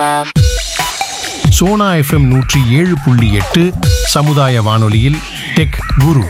Sona FM நூற்றி ஏழு புள்ளி எட்டு சமுதாய வானொலியில் டெக் குரு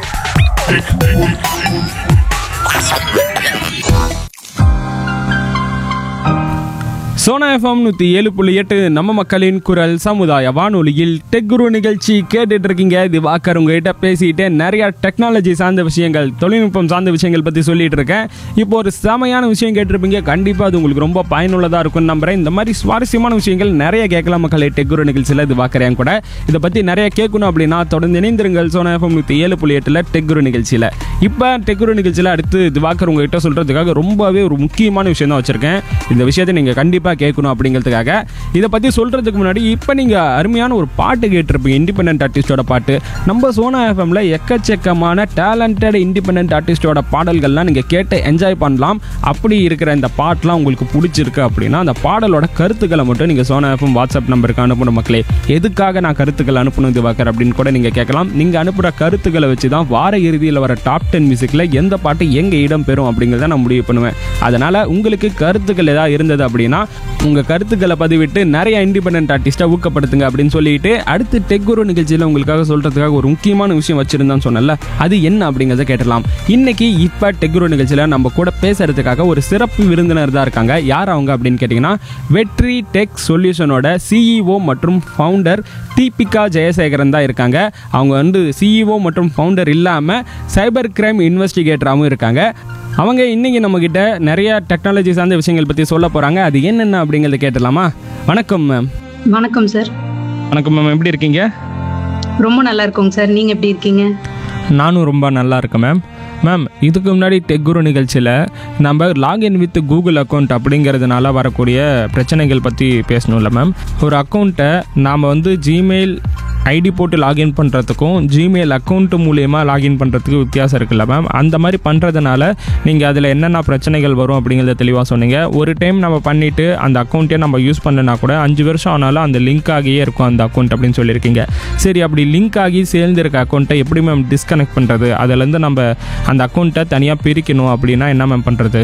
சோனா எஃப்எம் நூற்றி ஏழு புள்ளி எட்டு நம்ம மக்களின் குரல் சமுதாய வானொலியில் டெக் குரு நிகழ்ச்சி கேட்டுட்டு இருக்கீங்க இது வாக்கர் உங்ககிட்ட பேசிட்டு நிறைய டெக்னாலஜி சார்ந்த விஷயங்கள் தொழில்நுட்பம் சார்ந்த விஷயங்கள் பற்றி சொல்லிட்டு இருக்கேன் இப்போ ஒரு செமையான விஷயம் கேட்டிருப்பீங்க கண்டிப்பாக அது உங்களுக்கு ரொம்ப பயனுள்ளதாக இருக்கும்னு நம்புறேன் இந்த மாதிரி சுவாரஸ்யமான விஷயங்கள் நிறைய கேட்கலாம் மக்களே டெக் குரு நிகழ்ச்சியில் இது வாக்கறேன் கூட இதை பற்றி நிறைய கேட்கணும் அப்படின்னா தொடர்ந்து இணைந்திருங்கள் சோனா எஃப்எம் நூற்றி ஏழு புள்ளி எட்டில் டெக் குரு நிகழ்ச்சியில் இப்போ டெக் குரு நிகழ்ச்சியில் அடுத்து திவாகர் உங்ககிட்ட சொல்கிறதுக்காக ரொம்பவே ஒரு முக்கியமான விஷயம் தான் வச்சுருக்கேன் இந்த விஷயத்தை நீங்கள் கண்டிப்பாக கேட்கணும் அப்படிங்கிறதுக்காக இதை பற்றி சொல்கிறதுக்கு முன்னாடி இப்போ நீங்கள் அருமையான ஒரு பாட்டு கேட்டிருப்பீங்க இண்டிபெண்ட் ஆர்டிஸ்டோட பாட்டு நம்ம சோனா எஃப்எம்ல எக்கச்சக்கமான டேலண்டட் இண்டிபெண்ட் ஆர்டிஸ்டோட பாடல்கள்லாம் நீங்கள் கேட்டு என்ஜாய் பண்ணலாம் அப்படி இருக்கிற இந்த பாட்டெலாம் உங்களுக்கு பிடிச்சிருக்கு அப்படின்னா அந்த பாடலோட கருத்துக்களை மட்டும் நீங்கள் சோனா எஃப்எம் வாட்ஸ்அப் நம்பருக்கு அனுப்பணும் மக்களே எதுக்காக நான் கருத்துக்கள் அனுப்பணும் திவாகர் அப்படின்னு கூட நீங்கள் கேட்கலாம் நீங்கள் அனுப்புகிற கருத்துக்களை வச்சு தான் வார இறுதியில் வர டாப் டென் மியூசிக்கில் எந்த பாட்டு எங்கே இடம் பெறும் அப்படிங்கிறத நான் முடிவு பண்ணுவேன் அதனால் உங்களுக்கு கருத்துக்கள் ஏதாவது இருந்தது அப்படின்னா உங்கள் கருத்துக்களை பதிவிட்டு நிறைய இண்டிபெண்ட் ஆர்டிஸ்ட்டை ஊக்கப்படுத்துங்க அப்படின்னு சொல்லிட்டு அடுத்து டெக் குரு நிகழ்ச்சியில் உங்களுக்காக சொல்கிறதுக்காக ஒரு முக்கியமான விஷயம் வச்சுருந்தான்னு சொன்னல அது என்ன அப்படிங்கிறத கேட்டலாம் இன்னைக்கு இப்போ டெக் குரு நிகழ்ச்சியில் நம்ம கூட பேசுறதுக்காக ஒரு சிறப்பு விருந்தினர் தான் இருக்காங்க யார் அவங்க அப்படின்னு கேட்டிங்கன்னா வெற்றி டெக் சொல்யூஷனோட சிஇஓ மற்றும் ஃபவுண்டர் தீபிகா ஜெயசேகரன் தான் இருக்காங்க அவங்க வந்து சிஇஓ மற்றும் ஃபவுண்டர் இல்லாமல் சைபர் கிரைம் இன்வெஸ்டிகேட்டராகவும் இருக்காங்க அவங்க இன்னைக்கு நம்மக்கிட்ட நிறைய டெக்னாலஜி சார்ந்த விஷயங்கள் பற்றி சொல்ல போகிறாங்க அது என்னென்ன அப்படிங்கிறத கேட்டலாமா வணக்கம் மேம் வணக்கம் சார் வணக்கம் மேம் எப்படி இருக்கீங்க ரொம்ப நல்லா இருக்கோங்க சார் நீங்க எப்படி இருக்கீங்க நானும் ரொம்ப நல்லா இருக்கேன் மேம் மேம் இதுக்கு முன்னாடி டெக் குரு நிகழ்ச்சியில் நம்ம லாகின் வித் கூகுள் அக்கௌண்ட் அப்படிங்கிறதுனால வரக்கூடிய பிரச்சனைகள் பற்றி பேசணும்ல மேம் ஒரு அக்கௌண்ட்டை நாம் வந்து ஜிமெயில் ஐடி போட்டு லாகின் பண்ணுறதுக்கும் ஜிமெயில் அக்கௌண்ட் மூலயமா லாகின் பண்ணுறதுக்கு வித்தியாசம் இருக்குல்ல மேம் அந்த மாதிரி பண்ணுறதுனால நீங்கள் அதில் என்னென்ன பிரச்சனைகள் வரும் அப்படிங்கிறத தெளிவாக சொன்னீங்க ஒரு டைம் நம்ம பண்ணிவிட்டு அந்த அக்கௌண்ட்டே நம்ம யூஸ் பண்ணனா கூட அஞ்சு வருஷம் ஆனாலும் அந்த லிங்க் ஆகியே இருக்கும் அந்த அக்கௌண்ட் அப்படின்னு சொல்லியிருக்கீங்க சரி அப்படி லிங்க் ஆகி சேர்ந்துருக்க அக்கௌண்ட்டை எப்படி மேம் டிஸ்கனெக்ட் பண்ணுறது அதுலேருந்து நம்ம அந்த அக்கௌண்ட்டை தனியாக பிரிக்கணும் அப்படின்னா என்ன மேம் பண்ணுறது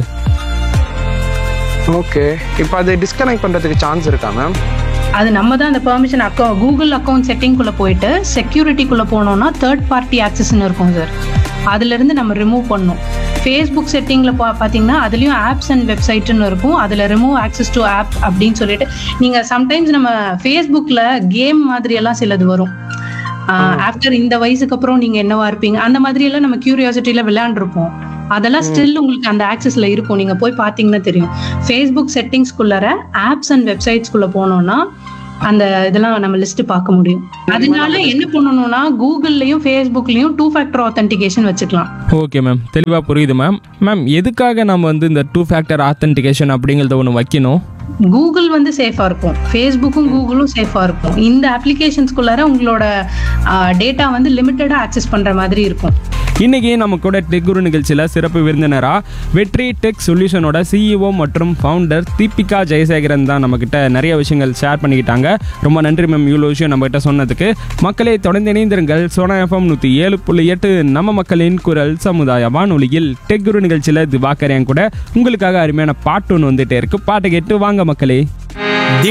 ஓகே இப்போ அது டிஸ்கனெக்ட் பண்ணுறதுக்கு சான்ஸ் இருக்கா மேம் அது நம்ம தான் அந்த பெர்மிஷன் அக்கௌ கூகுள் அக்கௌண்ட் செட்டிங்குள்ளே போயிட்டு செக்யூரிட்டிக்குள்ளே போனோம்னா தேர்ட் பார்ட்டி ஆக்சஸ்ன்னு இருக்கும் சார் அதுலேருந்து நம்ம ரிமூவ் பண்ணணும் ஃபேஸ்புக் செட்டிங்கில் பா பார்த்தீங்கன்னா அதுலேயும் ஆப்ஸ் அண்ட் வெப்சைட்டுன்னு இருக்கும் அதில் ரிமூவ் ஆக்சஸ் டு ஆப் அப்படின்னு சொல்லிட்டு நீங்கள் சம்டைம்ஸ் நம்ம ஃபேஸ்புக்கில் கேம் மாதிரியெல்லாம் சிலது வரும் ஆஃப்டர் இந்த வயசுக்கு அப்புறம் நீங்கள் என்னவா இருப்பீங்க அந்த மாதிரியெல்லாம் நம்ம கியூரியாசிட்டியில் விளையாண்டுருப்போம் அதெல்லாம் ஸ்டில் உங்களுக்கு அந்த ஆக்சஸ்ல இருக்கும் நீங்க போய் பாத்தீங்கன்னா தெரியும் ஃபேஸ்புக் செட்டிங்ஸ்குள்ளார ஆப்ஸ் அண்ட் வெப்சைட்ஸ்குள்ள போனோம்னா அந்த இதெல்லாம் நம்ம லிஸ்ட் பார்க்க முடியும் அதனால என்ன பண்ணணும்னா கூகுள்லயும் ஃபேஸ்புக்லயும் டூ ஃபேக்டர் ஆத்தென்டிகேஷன் வச்சுக்கலாம் ஓகே மேம் தெளிவாக புரியுது மேம் மேம் எதுக்காக நம்ம வந்து இந்த டூ ஃபேக்டர் ஆத்தென்டிகேஷன் அப்படிங்கிறத ஒன்று வைக்கணும் கூகுள் வந்து சேஃபா இருக்கும் ஃபேஸ்புக்கும் கூகுளும் சேஃபா இருக்கும் இந்த அப்ளிகேஷன்ஸ்குள்ளார உங்களோட டேட்டா வந்து லிமிட்டடா ஆக்சஸ் பண்ற மாதிரி இருக்கும் இன்னைக்கு நம்ம கூட டெக் குரு நிகழ்ச்சியில் சிறப்பு விருந்தினராக வெற்றி டெக் சொல்யூஷனோட சிஇஓ மற்றும் ஃபவுண்டர் தீபிகா ஜெயசேகரன் தான் நம்மக்கிட்ட நிறைய விஷயங்கள் ஷேர் பண்ணிக்கிட்டாங்க ரொம்ப நன்றி மேம் இவ்வளோ விஷயம் நம்மகிட்ட சொன்னதுக்கு மக்களை தொடர்ந்து இணைந்திருங்கள் சோனா எஃப்எம் நூற்றி ஏழு புள்ளி எட்டு நம்ம மக்களின் குரல் சமுதாய வானொலியில் டெக் குரு நிகழ்ச்சியில் திவாகர் என் கூட உங்களுக்காக அருமையான பாட்டு ஒன்று வந்துட்டே இருக்கு பாட்டை கேட்டு வாங்க மக்களே